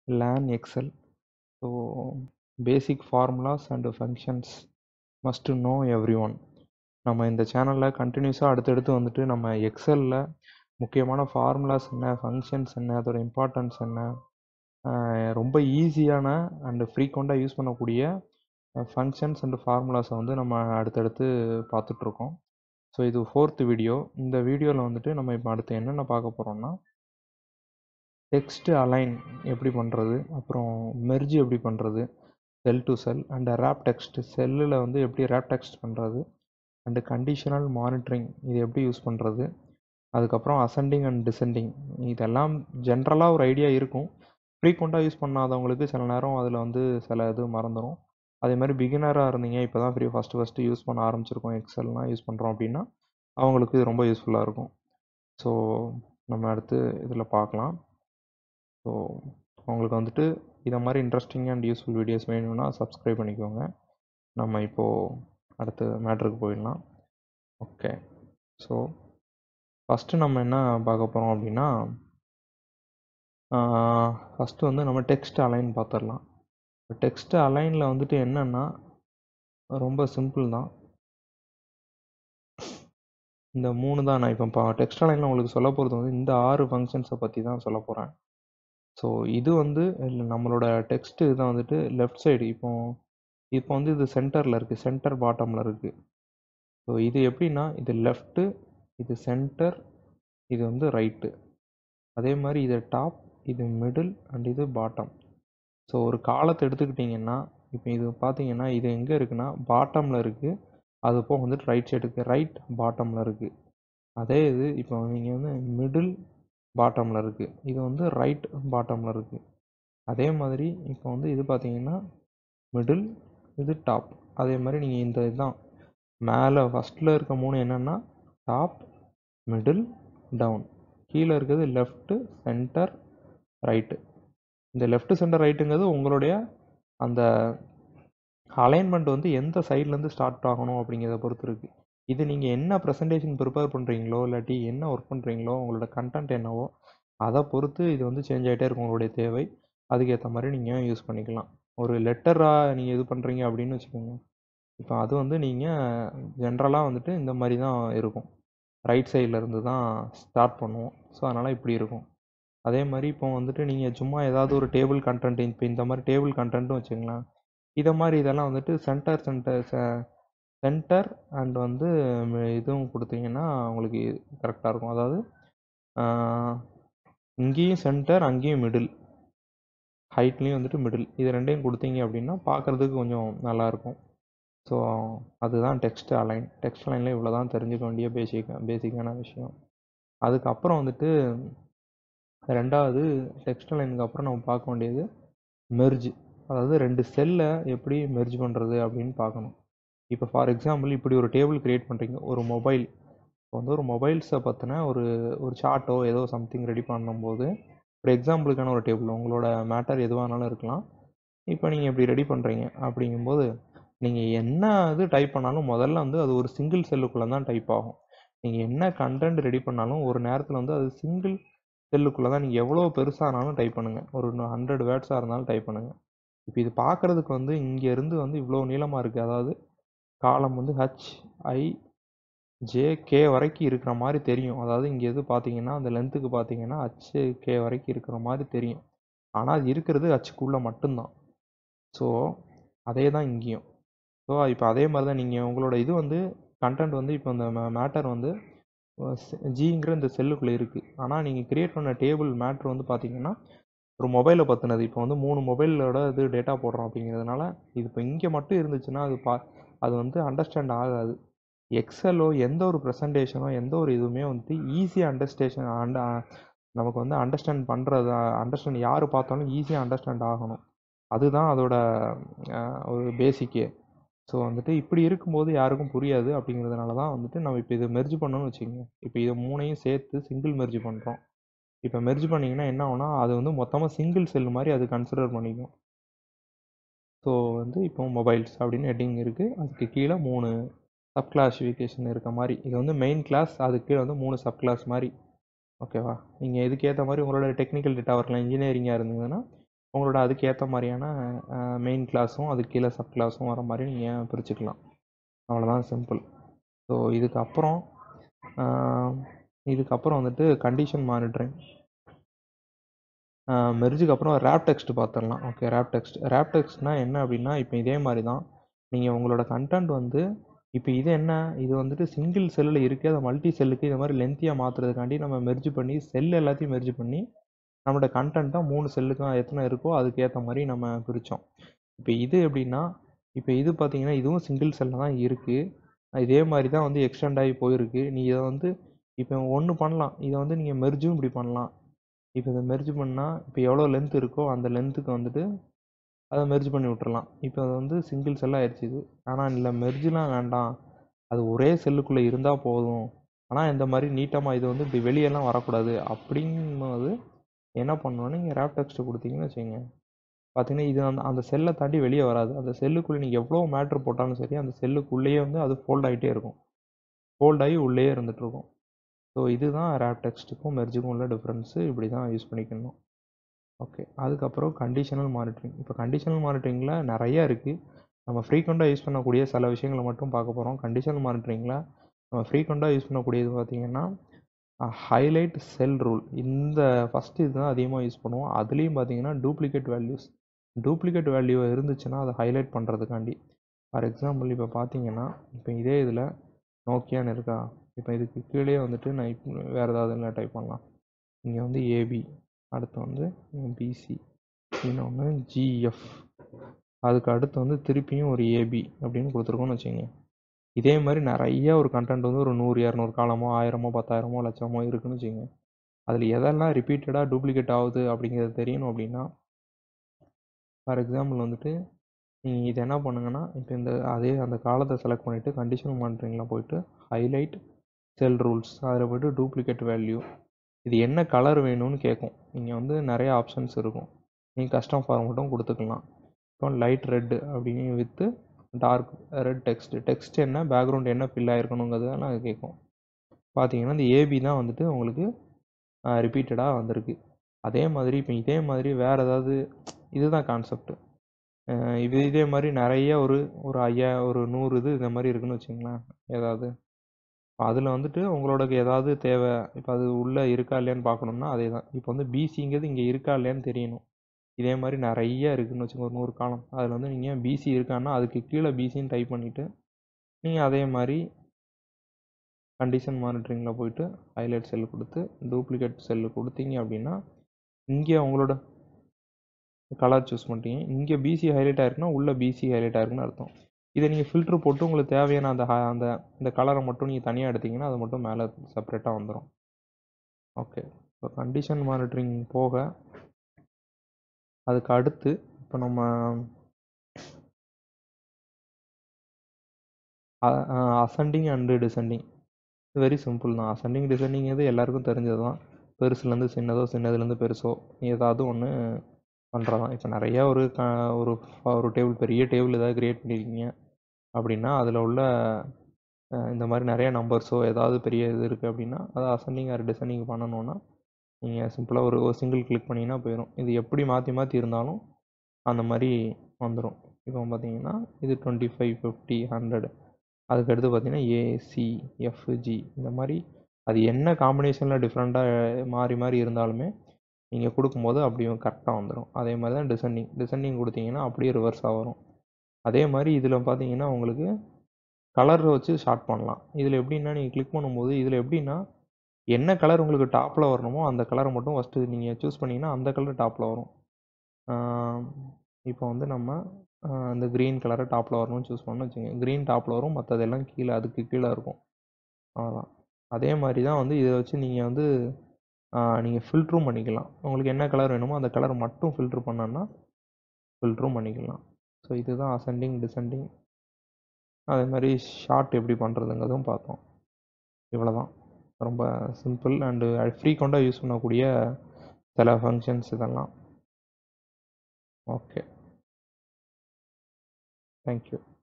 learn Excel so basic formulas and functions must know every one நம்ம இந்த சேனலில் கண்டினியூஸாக அடுத்தடுத்து வந்துட்டு நம்ம எக்ஸலில் முக்கியமான ஃபார்முலாஸ் என்ன ஃபங்க்ஷன்ஸ் என்ன அதோட இம்பார்ட்டன்ஸ் என்ன ஆஹ் ரொம்ப ஈஸியான அண்டு ஃப்ரீக்வெண்ட்டாக யூஸ் பண்ணக்கூடிய ஃபங்க்ஷன்ஸ் அண்டு ஃபார்முலாஸை வந்து நம்ம அடுத்தடுத்து பார்த்துட்ருக்கோம் ஸோ இது ஃபோர்த் வீடியோ இந்த வீடியோவில் வந்துட்டு நம்ம இப்போ அடுத்து என்னென்ன பார்க்க போகிறோம்னா டெக்ஸ்ட் அலைன் எப்படி பண்ணுறது அப்புறம் மெர்ஜ் எப்படி பண்ணுறது cell to cell and wrap text செல்லில் வந்து எப்படி ரேப் டெக்ஸ்ட் பண்ணுறது அண்டு கண்டிஷனல் மானிட்டரிங் இது எப்படி யூஸ் பண்ணுறது அதுக்கப்புறம் அசெண்டிங் அண்ட் டிசெண்டிங் இதெல்லாம் ஜென்ரலாக ஒரு ஐடியா இருக்கும் ஃப்ரீக்வெண்ட்டாக யூஸ் பண்ணாதவங்களுக்கு சில நேரம் அதில் வந்து சில இது மறந்துடும் அதே மாதிரி பிகினராக இருந்தீங்க இப்போ தான் ஃப்ரீ ஃபஸ்ட்டு ஃபஸ்ட்டு யூஸ் பண்ண ஆரம்பிச்சிருக்கோம் எக்ஸல்லாம் யூஸ் பண்ணுறோம் அப்படின்னா அவங்களுக்கு இது ரொம்ப யூஸ்ஃபுல்லாக இருக்கும் ஸோ நம்ம அடுத்து இதில் பார்க்கலாம் ஸோ உங்களுக்கு வந்துட்டு இதை மாதிரி இன்ட்ரெஸ்டிங் அண்ட் யூஸ்ஃபுல் வீடியோஸ் வேணும்னா சப்ஸ்கிரைப் பண்ணிக்கோங்க நம்ம இப்போது அடுத்து மேட்ருக்கு போயிடலாம் ஓகே ஸோ ஃபஸ்ட்டு நம்ம என்ன பார்க்க போகிறோம் அப்படின்னா ஃபஸ்ட்டு வந்து நம்ம டெக்ஸ்ட் அலைன் பார்த்துடலாம் டெக்ஸ்ட் அலைனில் வந்துட்டு என்னென்னா ரொம்ப சிம்பிள் தான் இந்த மூணு தான் நான் இப்போ டெக்ஸ்ட் அலைனில் உங்களுக்கு சொல்ல போகிறது வந்து இந்த ஆறு ஃபங்க்ஷன்ஸை பற்றி தான் சொல்ல போகிறேன் ஸோ இது வந்து இல்ல நம்மளோட டெக்ஸ்ட் இதுதான் வந்துட்டு லெஃப்ட் சைடு இப்போ இப்போ வந்து இது சென்டரில் இருக்குது சென்டர் பாட்டமில் இருக்குது ஸோ இது எப்படின்னா இது லெஃப்ட்டு இது சென்டர் இது வந்து ரைட்டு அதே மாதிரி இது டாப் இது மிடில் அண்ட் இது பாட்டம் ஸோ ஒரு காலத்தை எடுத்துக்கிட்டிங்கன்னா இப்போ இது பார்த்தீங்கன்னா இது எங்கே இருக்குன்னா பாட்டமில் இருக்குது அது போக வந்துட்டு ரைட் சைடுக்கு ரைட் பாட்டமில் இருக்குது அதே இது இப்போ நீங்கள் வந்து மிடில் பாட்டமில் இருக்குது இது வந்து ரைட் பாட்டமில் இருக்குது அதே மாதிரி இப்போ வந்து இது பார்த்தீங்கன்னா மிடில் இது டாப் அதே மாதிரி நீங்கள் இந்த இதுதான் மேலே ஃபஸ்ட்டில் இருக்க மூணு என்னென்னா டாப் மிடில் டவுன் கீழே இருக்கிறது லெஃப்ட்டு சென்டர் ரைட்டு இந்த லெஃப்ட் சென்டர் ரைட்டுங்கிறது உங்களுடைய அந்த அலைன்மெண்ட் வந்து எந்த சைட்லேருந்து ஸ்டார்ட் ஆகணும் அப்படிங்கிறத பொறுத்து இருக்குது இது நீங்கள் என்ன ப்ரெசன்டேஷன் ப்ரிப்பேர் பண்ணுறீங்களோ இல்லாட்டி என்ன ஒர்க் பண்ணுறீங்களோ உங்களோட கண்டென்ட் என்னவோ அதை பொறுத்து இது வந்து சேஞ்ச் ஆகிட்டே இருக்கும் உங்களுடைய தேவை அதுக்கேற்ற மாதிரி நீங்கள் யூஸ் பண்ணிக்கலாம் ஒரு லெட்டராக நீங்கள் இது பண்ணுறீங்க அப்படின்னு வச்சுக்கோங்க இப்போ அது வந்து நீங்கள் ஜென்ரலாக வந்துட்டு இந்த மாதிரி தான் இருக்கும் ரைட் சைடில் இருந்து தான் ஸ்டார்ட் பண்ணுவோம் ஸோ அதனால் இப்படி இருக்கும் அதே மாதிரி இப்போ வந்துட்டு நீங்கள் சும்மா ஏதாவது ஒரு டேபிள் கண்டென்ட் இப்போ இந்த மாதிரி டேபிள் கண்டென்ட்டும் வச்சுங்களேன் இதை மாதிரி இதெல்லாம் வந்துட்டு சென்டர் சென்டர் சென்டர் அண்ட் வந்து இதுவும் கொடுத்தீங்கன்னா உங்களுக்கு கரெக்டாக இருக்கும் அதாவது இங்கேயும் சென்டர் அங்கேயும் மிடில் ஹைட்லேயும் வந்துட்டு மிடில் இது ரெண்டையும் கொடுத்தீங்க அப்படின்னா பார்க்குறதுக்கு கொஞ்சம் நல்லாயிருக்கும் ஸோ அதுதான் டெக்ஸ்ட் அலைன் டெக்ஸ்ட் அலைனில் இவ்வளோ தான் தெரிஞ்சுக்க வேண்டிய பேசிக் பேசிக்கான விஷயம் அதுக்கப்புறம் வந்துட்டு ரெண்டாவது டெக்ஸ்ட் லைனுக்கு அப்புறம் நம்ம பார்க்க வேண்டியது மெர்ஜ் அதாவது ரெண்டு செல்லை எப்படி மெர்ஜ் பண்ணுறது அப்படின்னு பார்க்கணும் இப்போ ஃபார் எக்ஸாம்பிள் இப்படி ஒரு டேபிள் க்ரியேட் பண்ணுறீங்க ஒரு மொபைல் இப்போ வந்து ஒரு மொபைல்ஸை பற்றின ஒரு ஒரு சார்ட்டோ ஏதோ சம்திங் ரெடி பண்ணும்போது ஒரு எக்ஸாம்பிளுக்கான ஒரு டேபிள் உங்களோட மேட்டர் எதுவானாலும் இருக்கலாம் இப்போ நீங்கள் இப்படி ரெடி பண்ணுறீங்க அப்படிங்கும்போது நீங்கள் என்ன இது டைப் பண்ணாலும் முதல்ல வந்து அது ஒரு சிங்கிள் செல்லுக்குள்ளே தான் டைப் ஆகும் நீங்கள் என்ன கண்டென்ட் ரெடி பண்ணாலும் ஒரு நேரத்தில் வந்து அது சிங்கிள் செல்லுக்குள்ளே தான் நீங்கள் எவ்வளோ பெருசானாலும் டைப் பண்ணுங்கள் ஒரு ஹண்ட்ரட் வேர்ட்ஸாக இருந்தாலும் டைப் பண்ணுங்கள் இப்போ இது பார்க்குறதுக்கு வந்து இங்கேருந்து வந்து இவ்வளோ நீளமாக இருக்குது அதாவது காலம் வந்து ஹச் ஐ ஜே கே வரைக்கும் இருக்கிற மாதிரி தெரியும் அதாவது இங்கே எது பார்த்தீங்கன்னா அந்த லென்த்துக்கு பார்த்தீங்கன்னா ஹச் கே வரைக்கும் இருக்கிற மாதிரி தெரியும் ஆனால் அது இருக்கிறது ஹச்சுக்குள்ளே மட்டும்தான் ஸோ அதே தான் இங்கேயும் ஸோ இப்போ அதே மாதிரி தான் நீங்கள் உங்களோட இது வந்து கண்டென்ட் வந்து இப்போ இந்த மேட்டர் வந்து ஜிங்கிற இந்த செல்லுக்குள்ளே இருக்குது ஆனால் நீங்கள் க்ரியேட் பண்ண டேபிள் மேட்ரு வந்து பார்த்தீங்கன்னா ஒரு மொபைலை பற்றினது இப்போ வந்து மூணு மொபைலோட இது டேட்டா போடுறோம் அப்படிங்கிறதுனால இது இப்போ இங்கே மட்டும் இருந்துச்சுன்னா அது பா அது வந்து அண்டர்ஸ்டாண்ட் ஆகாது எக்ஸலோ எந்த ஒரு ப்ரெசன்டேஷனோ எந்த ஒரு இதுவுமே வந்து ஈஸியாக அண்டர்ஸ்டேஷன் அண்ட நமக்கு வந்து அண்டர்ஸ்டாண்ட் பண்ணுறது அண்டர்ஸ்டாண்ட் யார் பார்த்தாலும் ஈஸியாக அண்டர்ஸ்டாண்ட் ஆகணும் அதுதான் அதோட ஒரு பேசிக்கே ஸோ வந்துட்டு இப்படி இருக்கும்போது யாருக்கும் புரியாது அப்படிங்கிறதுனால தான் வந்துட்டு நம்ம இப்போ இதை மெர்ஜ் பண்ணோன்னு வச்சுக்கோங்க இப்போ இதை மூணையும் சேர்த்து சிங்கிள் மெர்ஜ் பண்ணுறோம் இப்போ மெர்ஜ் பண்ணிங்கன்னா என்ன ஆகும்னா அது வந்து மொத்தமாக சிங்கிள் செல் மாதிரி அது கன்சிடர் பண்ணிக்கும் ஸோ வந்து இப்போ மொபைல்ஸ் அப்படின்னு ஹெட்டிங் இருக்குது அதுக்கு கீழே மூணு சப் கிளாஸிஃபிகேஷன் இருக்க மாதிரி இது வந்து மெயின் கிளாஸ் அதுக்கு கீழே வந்து மூணு சப் கிளாஸ் மாதிரி ஓகேவா நீங்கள் இதுக்கேற்ற மாதிரி உங்களோட டெக்னிக்கல் டேட்டா இருக்கலாம் இன்ஜினியரிங்காக இருந்ததுன்னா உங்களோட அதுக்கு ஏற்ற மாதிரியான மெயின் கிளாஸும் அதுக்கு கீழே சப் கிளாஸும் வர மாதிரி நீங்கள் பிரிச்சுக்கலாம் அவ்வளோதான் சிம்பிள் ஸோ இதுக்கப்புறம் இதுக்கப்புறம் வந்துட்டு கண்டிஷன் மானிட்டரிங் மெர்ஜுக்கு அப்புறம் ரேப் டெக்ஸ்ட் பார்த்துடலாம் ஓகே ரேப் டெக்ஸ்ட் ரேப் டெக்ஸ்ட்னால் என்ன அப்படின்னா இப்போ இதே மாதிரி தான் நீங்கள் உங்களோட கண்டென்ட் வந்து இப்போ இது என்ன இது வந்துட்டு சிங்கிள் செல்லில் இருக்குது அதை மல்டி செல்லுக்கு இந்த மாதிரி லென்த்தியாக மாற்றுறதுக்காண்டி நம்ம மெர்ஜ் பண்ணி செல் எல்லாத்தையும் மெர்ஜ் பண்ணி நம்மளோட கண்டென்ட்டை மூணு செல்லுக்கும் எத்தனை இருக்கோ அதுக்கு ஏற்ற மாதிரி நம்ம பிரித்தோம் இப்போ இது எப்படின்னா இப்போ இது பார்த்தீங்கன்னா இதுவும் சிங்கிள் செல்லில் தான் இருக்குது இதே மாதிரி தான் வந்து எக்ஸ்டெண்ட் ஆகி போயிருக்கு நீ இதை வந்து இப்போ ஒன்று பண்ணலாம் இதை வந்து நீங்கள் மெர்ஜும் இப்படி பண்ணலாம் இப்போ இதை மெர்ஜ் பண்ணால் இப்போ எவ்வளோ லென்த் இருக்கோ அந்த லென்த்துக்கு வந்துட்டு அதை மெர்ஜ் பண்ணி விட்டுறலாம் இப்போ அது வந்து சிங்கிள் செல்லாக ஆயிடுச்சு இது ஆனால் இல்லை மெர்ஜ்லாம் வேண்டாம் அது ஒரே செல்லுக்குள்ளே இருந்தால் போதும் ஆனால் இந்த மாதிரி நீட்டமாக இது வந்து இப்படி வெளியெல்லாம் வரக்கூடாது அப்படிங்கும்போது என்ன பண்ணணும்னா நீங்கள் ரேப் டெக்ஸ்ட்டு கொடுத்தீங்கன்னு வச்சுங்க பார்த்தீங்கன்னா இது அந்த அந்த செல்லை தாண்டி வெளியே வராது அந்த செல்லுக்குள்ளே நீங்கள் எவ்வளோ மேட்ரு போட்டாலும் சரி அந்த செல்லுக்குள்ளேயே வந்து அது ஃபோல்ட் ஆகிட்டே இருக்கும் ஃபோல்ட் ஆகி உள்ளேயே இருந்துகிட்ருக்கும் ஸோ இதுதான் ரேப் டெக்ஸ்ட்டுக்கும் மெர்ஜுக்கும் உள்ள டிஃப்ரென்ஸு இப்படி தான் யூஸ் பண்ணிக்கணும் ஓகே அதுக்கப்புறம் கண்டிஷனல் மானிட்டரிங் இப்போ கண்டிஷனல் மானிட்டரிங்கில் நிறையா இருக்குது நம்ம ஃப்ரீக்வெண்ட்டாக யூஸ் பண்ணக்கூடிய சில விஷயங்களை மட்டும் பார்க்க போகிறோம் கண்டிஷனல் மானிட்டரிங்கில் நம்ம ஃப்ரீக்வெண்ட்டாக யூஸ் பண்ணக்கூடியது பார்த்திங்கன்னா ஹைலைட் செல் ரூல் இந்த ஃபஸ்ட்டு இதுதான் அதிகமாக யூஸ் பண்ணுவோம் அதுலேயும் பார்த்தீங்கன்னா டூப்ளிகேட் வேல்யூஸ் டூப்ளிகேட் வேல்யூ இருந்துச்சுன்னா அதை ஹைலைட் பண்ணுறதுக்காண்டி ஃபார் எக்ஸாம்பிள் இப்போ பார்த்தீங்கன்னா இப்போ இதே இதில் நோக்கியான்னு இருக்கா இப்போ இதுக்கு கீழே வந்துட்டு நான் இப்போ வேறு ஏதாவது இல்லை டைப் பண்ணலாம் இங்கே வந்து ஏபி அடுத்து வந்து பிசி இன்னொன்று ஜிஎஃப் அதுக்கு அடுத்து வந்து திருப்பியும் ஒரு ஏபி அப்படின்னு கொடுத்துருக்கோன்னு வச்சுங்க இதே மாதிரி நிறைய ஒரு கண்டென்ட் வந்து ஒரு நூறு இரநூறு காலமோ ஆயிரமோ பத்தாயிரமோ லட்சமோ இருக்குன்னு வச்சுங்க அதில் எதெல்லாம் ரிப்பீட்டடாக டூப்ளிகேட் ஆகுது அப்படிங்கிறது தெரியணும் அப்படின்னா ஃபார் எக்ஸாம்பிள் வந்துட்டு நீங்கள் இது என்ன பண்ணுங்கன்னா இப்போ இந்த அதே அந்த காலத்தை செலக்ட் பண்ணிவிட்டு கண்டிஷன் மானிட்டரிங்கில் போயிட்டு ஹைலைட் செல் ரூல்ஸ் அதில் போய்ட்டு டூப்ளிகேட் வேல்யூ இது என்ன கலர் வேணும்னு கேட்கும் நீங்கள் வந்து நிறைய ஆப்ஷன்ஸ் இருக்கும் நீங்கள் கஸ்டம் ஃபார்மட்டும் கொடுத்துக்கலாம் இப்போ லைட் ரெட்டு அப்படின்னு with dark red text text என்ன பேக்ரவுண்ட் என்ன ஃபில் ஆகிருக்கணுங்கிறதெல்லாம் அது கேட்கும் பார்த்தீங்கன்னா இந்த ஏபி தான் வந்துட்டு உங்களுக்கு ரிப்பீட்டடாக வந்திருக்கு அதே மாதிரி இப்போ இதே மாதிரி வேறு ஏதாவது இதுதான் கான்செப்ட் இது இதே மாதிரி நிறைய ஒரு ஒரு ஐயா ஒரு நூறு இது இந்த மாதிரி இருக்குன்னு வச்சுங்களேன் ஏதாவது அதில் வந்துட்டு உங்களுக்கு ஏதாவது தேவை இப்போ அது உள்ளே இருக்கா இல்லையான்னு பார்க்கணும்னா அதே தான் இப்போ வந்து பிசிங்கிறது இங்கே இருக்கா இல்லையான்னு தெரியணும் இதே மாதிரி நிறைய இருக்குதுன்னு வச்சுக்கோங்க ஒரு நூறு காலம் அதில் வந்து நீங்கள் பிசி இருக்கான்னா அதுக்கு கீழே பிசின்னு டைப் பண்ணிவிட்டு நீங்கள் அதே மாதிரி கண்டிஷன் மானிட்டரிங்கில் போயிட்டு ஹைலைட் செல்லு கொடுத்து டூப்ளிகேட் செல்லு கொடுத்தீங்க அப்படின்னா இங்கே உங்களோட கலர் சூஸ் பண்ணிட்டீங்க இங்கே பிசி ஹைலைட் ஆயிருக்குன்னா உள்ளே பிசி ஹைலைட் ஆயிருக்குன்னு அர்த்தம் இதை நீங்கள் ஃபில்ட்ரு போட்டு உங்களுக்கு தேவையான அந்த அந்த இந்த கலரை மட்டும் நீங்கள் தனியாக எடுத்தீங்கன்னா அது மட்டும் மேலே செப்பரேட்டாக வந்துடும் ஓகே இப்போ கண்டிஷன் மானிட்டரிங் போக அதுக்கு அடுத்து இப்போ நம்ம ascending and descending very simple தான் அசெண்டிங் டிசெண்டிங் இது எல்லாருக்கும் தெரிஞ்சது தான் பெருசுலேருந்து சின்னதோ சின்னதுலேருந்து பெருசோ ஏதாவது ஒன்று பண்ணுறதான் இப்போ நிறையா ஒரு க ஒரு ஒரு டேபிள் பெரிய டேபிள் ஏதாவது க்ரியேட் பண்ணியிருக்கீங்க அப்படின்னா அதில் உள்ள இந்த மாதிரி நிறைய நம்பர்ஸோ ஏதாவது பெரிய இது இருக்குது அப்படின்னா அதை அசெண்டிங் ஆர் டிசெண்டிங் பண்ணணுன்னா நீங்கள் சிம்பிளாக ஒரு ஒரு சிங்கிள் கிளிக் பண்ணிங்கன்னா போயிடும் இது எப்படி மாற்றி மாற்றி இருந்தாலும் அந்த மாதிரி வந்துடும் இப்போ பார்த்தீங்கன்னா இது டுவெண்ட்டி ஃபைவ் ஃபிஃப்டி ஹண்ட்ரட் அதுக்கடுத்து பார்த்தீங்கன்னா ஏசி எஃப்ஜி இந்த மாதிரி அது என்ன காம்பினேஷனில் டிஃப்ரெண்ட்டாக மாறி மாறி இருந்தாலுமே நீங்கள் கொடுக்கும்போது அப்படியே கரெக்டாக வந்துடும் அதே மாதிரி தான் டிசெண்டிங் டிசெண்டிங் கொடுத்தீங்கன்னா அப்படியே ரிவர்ஸாக வரும் அதே மாதிரி இதில் பார்த்தீங்கன்னா உங்களுக்கு கலர் வச்சு ஷார்ட் பண்ணலாம் இதில் எப்படின்னா நீங்கள் கிளிக் பண்ணும்போது இதில் எப்படின்னா என்ன கலர் உங்களுக்கு டாப்பில் வரணுமோ அந்த கலரை மட்டும் ஃபஸ்ட்டு நீங்கள் சூஸ் பண்ணிங்கன்னா அந்த கலர் டாப்பில் வரும் இப்போ வந்து நம்ம இந்த க்ரீன் கலரை டாப்பில் வரணும்னு சூஸ் பண்ணோம்னு வச்சுங்க க்ரீன் டாப்பில் வரும் மற்றதெல்லாம் கீழே அதுக்கு கீழே இருக்கும் அவ்வளோதான் அதே மாதிரி தான் வந்து இதை வச்சு நீங்கள் வந்து நீங்கள் ஃபில்ட்ரும் பண்ணிக்கலாம் உங்களுக்கு என்ன கலர் வேணுமோ அந்த கலர் மட்டும் ஃபில்ட்ரு பண்ணோன்னா ஃபில்ட்ரும் பண்ணிக்கலாம் ஸோ இதுதான் அசெண்டிங் டிசெண்டிங் அதே மாதிரி ஷார்ட் எப்படி பண்ணுறதுங்கிறதும் பார்த்தோம் இவ்வளோ தான் ரொம்ப சிம்பிள் அண்டு ஃப்ரீக்வெண்ட்டாக யூஸ் பண்ணக்கூடிய சில ஃபங்க்ஷன்ஸ் இதெல்லாம் ஓகே தேங்க்யூ